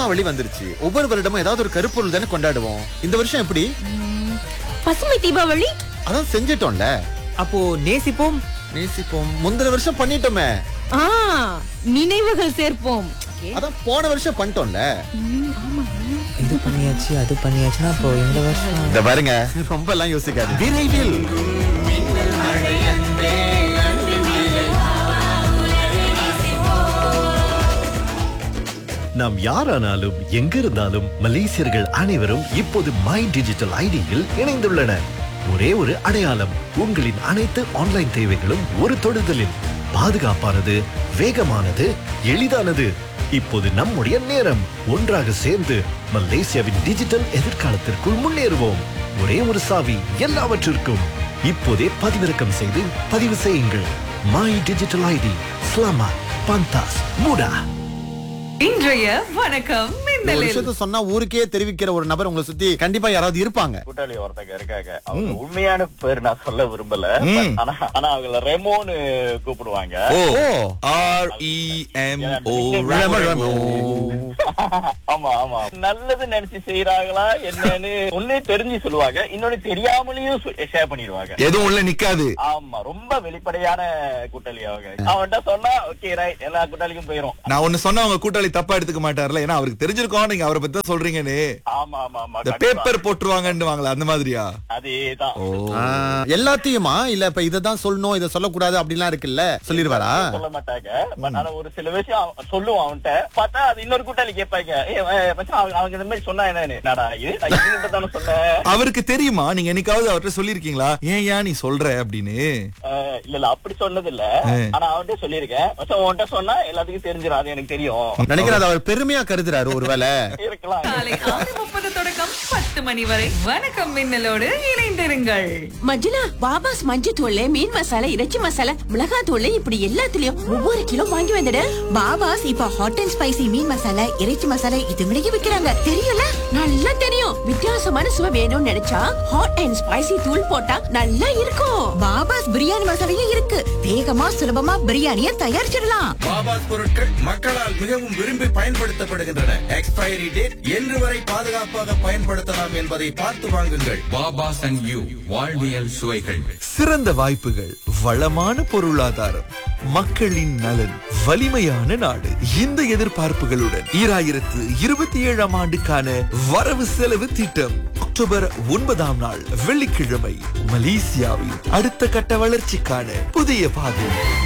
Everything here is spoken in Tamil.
தீபாவளி வந்துருச்சு ஒவ்வொரு வருடமும் ஏதாவது ஒரு கருப்பொருள் தானே கொண்டாடுவோம் இந்த வருஷம் எப்படி பசுமை தீபாவளி அதான் செஞ்சிட்டோம்ல அப்போ நேசிப்போம் நேசிப்போம் முந்தின வருஷம் பண்ணிட்டோமே ஆ நினைவுகள் சேர்ப்போம் அதான் போன வருஷம் பண்ணிட்டோம்ல இது பண்ணியாச்சு அது பண்ணியாச்சுன்னா அப்போ இந்த வருஷம் இந்த பாருங்க ரொம்ப எல்லாம் யோசிக்காது விரைவில் நாம் யாரானாலும் எங்கிருந்தாலும் மலேசியர்கள் அனைவரும் இப்போது மை டிஜிட்டல் ஐடியில் இணைந்துள்ளனர் ஒரே ஒரு அடையாளம் உங்களின் அனைத்து ஆன்லைன் தேவைகளும் ஒரு தொடுதலில் பாதுகாப்பானது வேகமானது எளிதானது இப்போது நம்முடைய நேரம் ஒன்றாக சேர்ந்து மலேசியாவின் டிஜிட்டல் எதிர்காலத்திற்குள் முன்னேறுவோம் ஒரே ஒரு சாவி எல்லாவற்றிற்கும் இப்போதே பதிவிறக்கம் செய்து பதிவு செய்யுங்கள் மை டிஜிட்டல் ஐடி ஸ்லாமா பந்தாஸ் மூடா இன்றைய வணக்கம் ஒரு மின்னலில் விஷயத்த சொன்னா ஊருக்கே தெரிவிக்கிற ஒரு நபர் உங்களை சுத்தி கண்டிப்பா யாராவது இருப்பாங்க கூட்டாளி ஒருத்தங்க இருக்காங்க அவங்க உண்மையான பேர் நான் சொல்ல விரும்பல ஆனா ஆனா அவங்கள ரெமோன்னு கூப்பிடுவாங்க O R E M O Remo, Remo. ஆமா ஆமா நல்லது நினைச்சு செய்யறாங்களா என்னன்னு ஒண்ணு தெரிஞ்சு சொல்லுவாங்க இன்னொன்னு தெரியாமலையும் ஷேர் பண்ணிடுவாங்க எதுவும் உள்ள நிக்காது ஆமா ரொம்ப வெளிப்படையான கூட்டாளி அவங்க அவன்கிட்ட சொன்னா ஓகே ரைட் எல்லா கூட்டாளிக்கும் போயிரும் நான் ஒண்ணு சொன்னா அவங்க கூட்டாளி தப்பா எடுத்துக்க மாட்டார்ல ஏன்னா அவருக்கு தெரிஞ்சிருக்கோம் நீங்க அவரை பத்தி தான் சொல்றீங்கன்னு ஆமா ஆமா ஆமா இந்த கண்டிப்பா. பேப்பர் போட்டுருவாங்கன்னு வாங்களா அந்த மாதிரியா அதேதான் ஓ ஆ, எல்லாத்தையுமா இல்ல இப்ப இததான் சொல்லணும் இத சொல்லக்கூடாது அப்படிலாம் இருக்குல்ல சொல்லிடுவாரா சொல்ல மாட்டாங்க பட் ஆனா ஒரு சில விஷயம் அவன் சொல்லுவான் அவன்கிட்ட பார்த்தா அது இன்னொரு கூட்டாளி கேட்பாங்க ஏய், ஏய், மச்சான், அவங்க அவங்க இந்த மாதிரி சொன்னா என்னன்னு நாடா இது நான் இவன்கிட்ட தானே சொன்னேன் அவருக்கு தெரியுமா நீங்க என்னைக்காவது அவர்கிட்ட சொல்லிருக்கீங்களா ஏன் ஏன் நீ சொல்ற அப்படின்னு அஹ், இல்ல இல்ல அப்படி சொன்னது இல்ல ஆ. ஆனா அவன்கிட்ட சொல்லியிருக்கேன் மச்சான் உன்கிட்ட சொன்னா எல்லாத்துக்கும் தெரிஞ்சிடும் அது எனக்கு தெரியும் நினைக்கிறேன் அது அவர் பெருமையா கருதுறாரு ஒருவேளை இருக்கலாம் காலை ஆறு முப்பது தொடக்கம் பத்து மணி வரை வணக்கம் மின்னலோடு இணைந்திருங்கள் மஞ்சுளா பாபாஸ் மஞ்சள் தூள் மீன் மசாலா இறைச்சி மசாலா மிளகாய் தூள் இப்படி எல்லாத்துலயும் ஒவ்வொரு கிலோ வாங்கி வந்துடு பாபாஸ் இப்ப ஹாட் அண்ட் ஸ்பைசி மீன் மசாலா இறைச்சி மசாலா இது விலைக்கு விக்கிறாங்க தெரியல நல்லா தெரியும் வித்தியாசமான சுவை வேணும்னு நினைச்சா ஹாட் அண்ட் ஸ்பைசி தூள் போட்டா நல்லா இருக்கும் பாபாஸ் பிரியாணி மசாலையும் இருக்கு வேகமா சுலபமா பிரியாணிய தயாரிச்சிடலாம் பாபாஸ் பொருட்கள் மக்களால் மிகவும் விரும்பி பயன்படுத்தப்படுகின்றன எக்ஸ்பைரி டேட் என்று வரை பாதுகாப்பாக பயன்படுத்தலாம் என்பதை பார்த்து வாங்குங்கள் பாபாஸ் அண்ட் யூ வாழ்வியல் சுவைகள் சிறந்த வாய்ப்புகள் வளமான பொருளாதாரம் மக்களின் நலன் வலிமையான நாடு இந்த எதிர்பார்ப்புகளுடன் ஈராயிரத்து இருபத்தி ஏழாம் ஆண்டுக்கான வரவு செலவு திட்டம் அக்டோபர் ஒன்பதாம் நாள் வெள்ளிக்கிழமை மலேசியாவில் அடுத்த கட்ட வளர்ச்சிக்கான புதிய பாதை